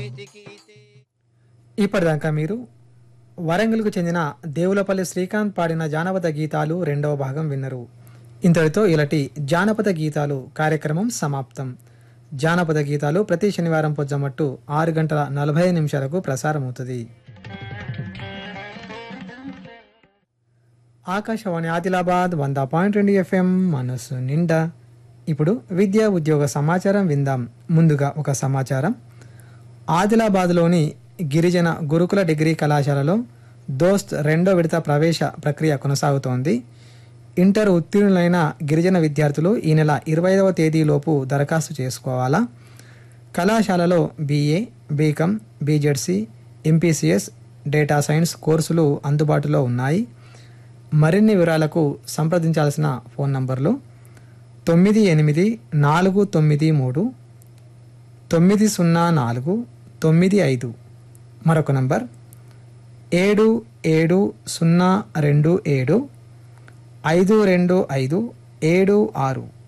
ఇప్పటిదాకా మీరు వరంగల్కు చెందిన దేవులపల్లి శ్రీకాంత్ పాడిన జానపద గీతాలు రెండవ భాగం విన్నరు ఇంతటితో ఇలాంటి జానపద గీతాలు కార్యక్రమం సమాప్తం జానపద గీతాలు ప్రతి శనివారం పొద్దుమట్టు ఆరు గంటల నలభై నిమిషాలకు ప్రసారమవుతుంది ఆకాశవాణి ఆదిలాబాద్ వంద పాయింట్ రెండు ఎఫ్ఎం మనసు నిండా ఇప్పుడు విద్యా ఉద్యోగ సమాచారం విందాం ముందుగా ఒక సమాచారం ఆదిలాబాద్లోని గిరిజన గురుకుల డిగ్రీ కళాశాలలో దోస్త్ రెండో విడత ప్రవేశ ప్రక్రియ కొనసాగుతోంది ఇంటర్ ఉత్తీర్ణులైన గిరిజన విద్యార్థులు ఈ నెల ఇరవై ఐదవ తేదీలోపు దరఖాస్తు చేసుకోవాలా కళాశాలలో BA BCom BZC MPCS data science కోర్సులు అందుబాటులో ఉన్నాయి మరిన్ని వివరాలకు సంప్రదించాల్సిన ఫోన్ నంబర్లు తొమ్మిది ఎనిమిది నాలుగు తొమ్మిది మూడు తొమ్మిది సున్నా నాలుగు తొమ్మిది ఐదు మరొక నంబర్ ఏడు ఏడు సున్నా రెండు ఏడు ఐదు రెండు ఐదు ఏడు ఆరు